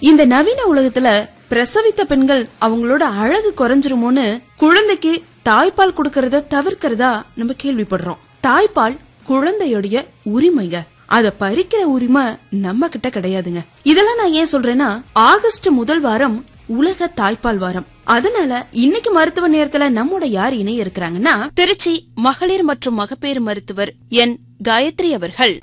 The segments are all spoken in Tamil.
இந்த நவீன உலகத்துல பிரசவித்த பெண்கள் அவங்களோட அழகு குறைஞ்சிருமோன்னு குழந்தைக்கு தாய்ப்பால் கொடுக்கறத தவிர்க்கிறதா நம்ம கேள்விப்படுறோம் தாய்ப்பால் குழந்தையுடைய உரிமைங்க அத பறிக்கிற உரிமை நம்ம கிட்ட கிடையாதுங்க இதெல்லாம் நான் ஏன் சொல்றேன்னா ஆகஸ்ட் முதல் வாரம் உலக தாய்ப்பால் வாரம் அதனால இன்னைக்கு மருத்துவ நேரத்துல நம்மோட யார் இணைய இருக்கிறாங்கன்னா திருச்சி மகளிர் மற்றும் மகப்பேறு மருத்துவர் என் காயத்ரி அவர்கள்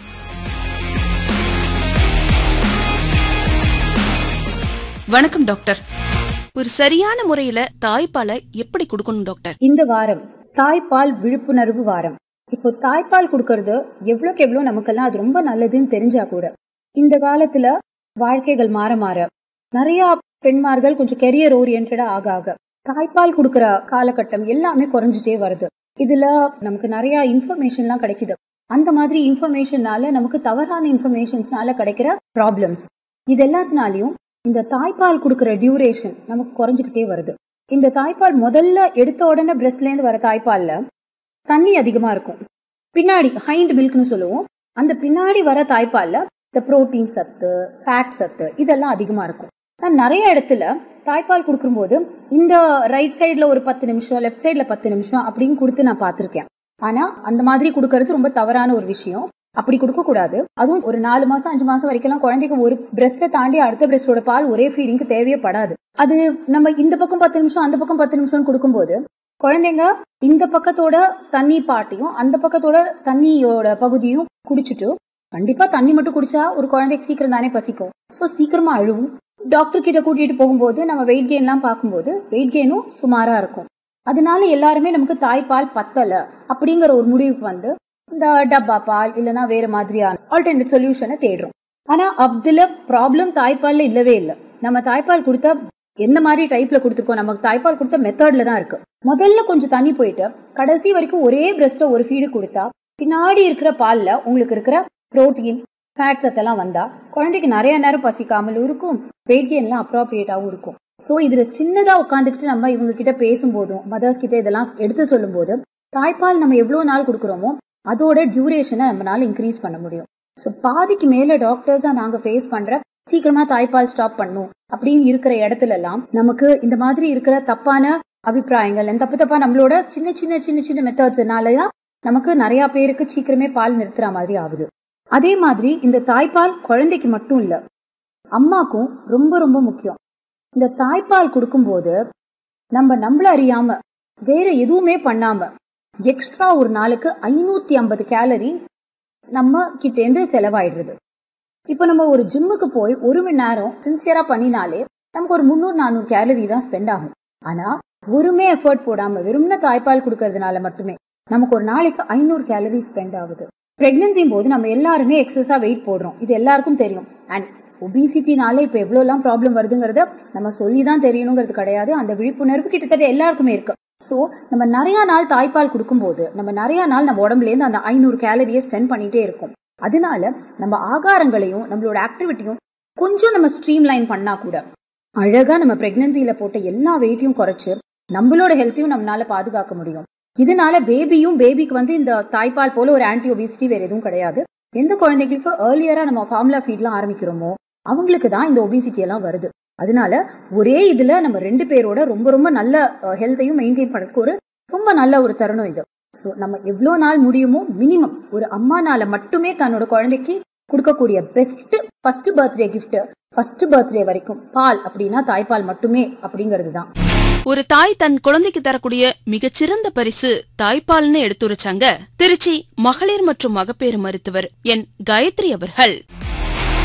வணக்கம் டாக்டர் ஒரு சரியான முறையில தாய்ப்பாலை எப்படி கொடுக்கணும் டாக்டர் இந்த வாரம் தாய்ப்பால் விழிப்புணர்வு வாரம் இப்போ தாய்ப்பால் கொடுக்கறது எவ்வளோக்கு எவ்வளோ நமக்கெல்லாம் அது ரொம்ப நல்லதுன்னு தெரிஞ்சா கூட இந்த காலத்துல வாழ்க்கைகள் மாற மாற நிறைய பெண்மார்கள் கொஞ்சம் கெரியர் ஓரியன்டா ஆக ஆக தாய்ப்பால் கொடுக்கற காலகட்டம் எல்லாமே குறைஞ்சிட்டே வருது இதுல நமக்கு நிறைய இன்ஃபர்மேஷன்லாம் கிடைக்குது அந்த மாதிரி இன்ஃபர்மேஷன்னால நமக்கு தவறான இன்ஃபர்மேஷன்ஸ்னால கிடைக்கிற ப்ராப்ளம்ஸ் இது எல்லாத்தினாலையும் இந்த தாய்ப்பால் கொடுக்கற டியூரேஷன் நமக்கு குறைஞ்சிக்கிட்டே வருது இந்த தாய்ப்பால் முதல்ல எடுத்த உடனே பிரஸ்ட்ல இருந்து வர தாய்ப்பால்ல தண்ணி அதிகமா இருக்கும் பின்னாடி ஹைண்ட் மில்க்னு சொல்லுவோம் அந்த பின்னாடி வர தாய்ப்பால்ல இந்த புரோட்டீன் சத்து ஃபேட் சத்து இதெல்லாம் அதிகமா இருக்கும் நான் நிறைய இடத்துல தாய்ப்பால் கொடுக்கும்போது இந்த ரைட் சைடுல ஒரு பத்து நிமிஷம் லெஃப்ட் சைடுல பத்து நிமிஷம் அப்படின்னு கொடுத்து நான் பார்த்திருக்கேன் ஆனா அந்த மாதிரி கொடுக்கறது ரொம்ப தவறான ஒரு விஷயம் அப்படி கொடுக்க கூடாது அதுவும் ஒரு நாலு மாசம் அஞ்சு மாசம் வரைக்கும் குழந்தைக்கு ஒரு பிரஸ்ட்டை தாண்டி அடுத்த பிரஸ்டோட பால் ஒரே ஃபீடிங்க்கு தேவையே படாது அது நம்ம இந்த பக்கம் பத்து நிமிஷம் அந்த பக்கம் பத்து நிமிஷம் கொடுக்கும்போது குழந்தைங்க இந்த பக்கத்தோட தண்ணி பாட்டியும் அந்த பக்கத்தோட தண்ணியோட பகுதியும் குடிச்சிட்டு கண்டிப்பா தண்ணி மட்டும் குடிச்சா ஒரு குழந்தைக்கு சீக்கிரம் தானே பசிக்கும் ஸோ சீக்கிரமா அழுவும் டாக்டர் கிட்ட கூட்டிட்டு போகும்போது நம்ம வெயிட் கெயின்லாம் பார்க்கும்போது வெயிட் கெயினும் சுமாரா இருக்கும் அதனால எல்லாருமே நமக்கு தாய்ப்பால் பத்தல அப்படிங்கிற ஒரு முடிவுக்கு வந்து இந்த டப்பா பால் இல்லைன்னா வேற மாதிரியான ஆல்டர்னேட் சொல்யூஷனை தேடுறோம் ஆனா அதுல ப்ராப்ளம் தாய்ப்பால்ல இல்லவே இல்லை நம்ம தாய்ப்பால் கொடுத்தா எந்த மாதிரி டைப்ல கொடுத்துருக்கோம் நமக்கு தாய்ப்பால் கொடுத்த மெத்தட்ல தான் இருக்கு முதல்ல கொஞ்சம் தண்ணி போயிட்டு கடைசி வரைக்கும் ஒரே பிரஸ்ட ஒரு ஃபீடு கொடுத்தா பின்னாடி இருக்கிற பால்ல உங்களுக்கு இருக்கிற புரோட்டீன் ஃபேட் சத்தெல்லாம் வந்தா குழந்தைக்கு நிறைய நேரம் பசிக்காமலும் இருக்கும் வெயிட் கெயின்லாம் அப்ராப்ரியேட்டாவும் இருக்கும் ஸோ இதுல சின்னதா உட்காந்துக்கிட்டு நம்ம இவங்க கிட்ட பேசும்போதும் மதர்ஸ் கிட்ட இதெல்லாம் எடுத்து சொல்லும் போது தாய்ப்பால் நம்ம எவ்வளவு நாள் கொடுக்குறோமோ அதோட டியூரேஷனை நம்மளால இன்க்ரீஸ் பண்ண முடியும் ஸோ பாதிக்கு மேல டாக்டர்ஸா நாங்க ஃபேஸ் பண்ற சீக்கிரமா தாய்ப்பால் ஸ்டாப் பண்ணும் அப்படின்னு இருக்கிற இடத்துல எல்லாம் நமக்கு இந்த மாதிரி இருக்கிற தப்பான அபிப்பிராயங்கள் தப்பு தப்பா நம்மளோட சின்ன சின்ன சின்ன சின்ன மெத்தட்ஸ்னால தான் நமக்கு நிறைய பேருக்கு சீக்கிரமே பால் நிறுத்துற மாதிரி ஆகுது அதே மாதிரி இந்த தாய்ப்பால் குழந்தைக்கு மட்டும் இல்ல அம்மாக்கும் ரொம்ப ரொம்ப முக்கியம் இந்த தாய்ப்பால் கொடுக்கும்போது நம்ம நம்மள அறியாம வேற எதுவுமே பண்ணாம எக்ஸ்ட்ரா ஒரு நாளுக்கு ஐநூத்தி ஐம்பது கேலரி நம்ம கிட்டேருந்து செலவாயிடுறது இப்போ நம்ம ஒரு ஜிம்முக்கு போய் ஒரு மணி நேரம் சின்சியரா பண்ணினாலே நமக்கு ஒரு முந்நூறு நானூறு கேலரி தான் ஸ்பெண்ட் ஆகும் ஆனா ஒருமே எஃபர்ட் போடாம வெறும்ன தாய்ப்பால் கொடுக்கறதுனால மட்டுமே நமக்கு ஒரு நாளைக்கு ஐநூறு கேலரி ஸ்பெண்ட் ஆகுது பிரெக்னன்சியும் போது நம்ம எல்லாருமே எக்ஸஸா வெயிட் போடுறோம் இது எல்லாருக்கும் தெரியும் அண்ட் ஒபிசிட்டினால இப்போ எவ்வளோலாம் ப்ராப்ளம் வருதுங்கிறத நம்ம சொல்லி தான் தெரியணுங்கிறது கிடையாது அந்த விழிப்புணர்வு கிட்டத்தட்ட எல்லாருக்குமே இருக்கு ஸோ நம்ம நிறைய நாள் தாய்ப்பால் கொடுக்கும்போது நம்ம நிறைய நாள் நம்ம உடம்புலேருந்து அந்த ஐநூறு கேலரியை ஸ்பெண்ட் பண்ணிட்டே இருக்கும் அதனால நம்ம ஆகாரங்களையும் நம்மளோட ஆக்டிவிட்டியும் கொஞ்சம் நம்ம ஸ்ட்ரீம் லைன் பண்ணா கூட அழகா நம்ம பிரெக்னன்சியில போட்ட எல்லா வெயிட்டையும் குறைச்சு நம்மளோட ஹெல்த்தையும் நம்மளால பாதுகாக்க முடியும் இதனால பேபியும் பேபிக்கு வந்து இந்த தாய்ப்பால் போல ஒரு ஆன்டி ஒபிசிட்டி வேற எதுவும் கிடையாது எந்த குழந்தைகளுக்கு ஏர்லியரா நம்ம ஃபார்முலா ஃபீட்லாம் ஆரம்பிக்கிறோமோ அவங்களுக்கு தான் இந்த ஒபிசிட்டி எல்லாம் வருது அதனால ஒரே இதுல நம்ம ரெண்டு பேரோட ரொம்ப ரொம்ப நல்ல ஹெல்த்தையும் மெயின்டைன் பண்ணதுக்கு ஒரு ரொம்ப நல்ல ஒரு தருணம் இது ஸோ நம்ம எவ்வளோ நாள் முடியுமோ மினிமம் ஒரு அம்மானால மட்டுமே தன்னோட குழந்தைக்கு கொடுக்கக்கூடிய best first birthday gift first birthday வரைக்கும் பால் அப்படின்னா தாய்ப்பால் மட்டுமே அப்படிங்கிறது தான் ஒரு தாய் தன் குழந்தைக்கு தரக்கூடிய மிகச்சிறந்த பரிசு தாய்ப்பால்னு எடுத்துரைச்சாங்க திருச்சி மகளிர் மற்றும் மகப்பேறு மருத்துவர் என் காயத்ரி அவர்கள்